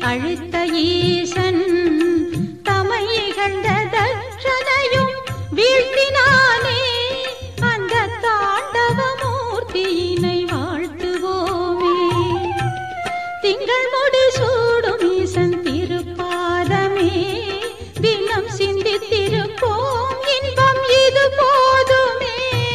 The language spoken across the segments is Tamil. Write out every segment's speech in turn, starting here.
அழித்த ஈசன் தமை இகழ்ந்த தட்சணையும் வீழ்த்தினானே அந்த தாண்டவ மூர்த்தியினை வாழ்த்துவோமே திங்கள் முடி சூடும் ஈசன் திருப்பாதமே தினம் சிந்தித்திருப்போம் இன்பம் இது போதுமே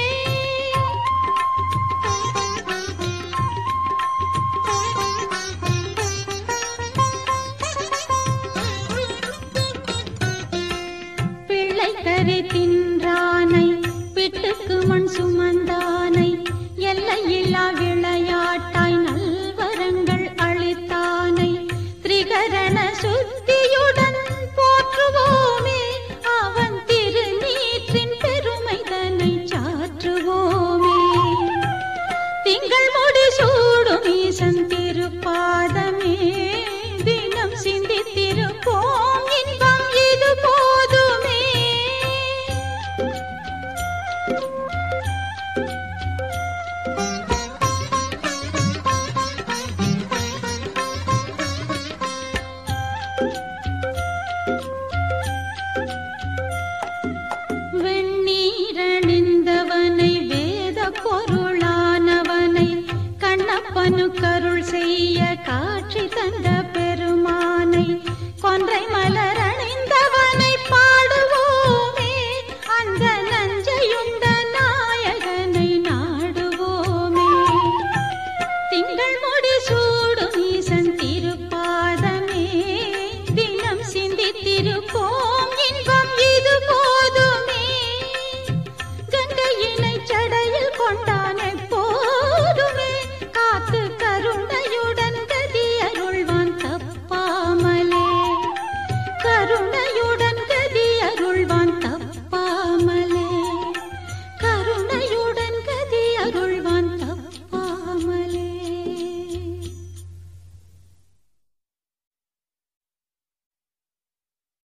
பிள்ளை கறி தின்றானை பிட்டுக்கு மண் சுமந்தானை எல்லையில்லா விளையாட்டாய் நல்வரங்கள் அளித்தானை திரிகரண சுத்தியுடன் போற்றுவோமே அவன் திருநீற்றின் பெருமை தன்னை சாற்றுவோமே திங்கள் முடி சூடும் ஈசன் திருப்பாதமே தினம் சிந்தித்திருப்போம் இன்பம் இது போதுமே வெண்ணீரணிந்தவனை வேத பொருளானவனை கண்ணப்பனு கருள் செய்ய காட்சி தந்த பெருமானை கொன்றை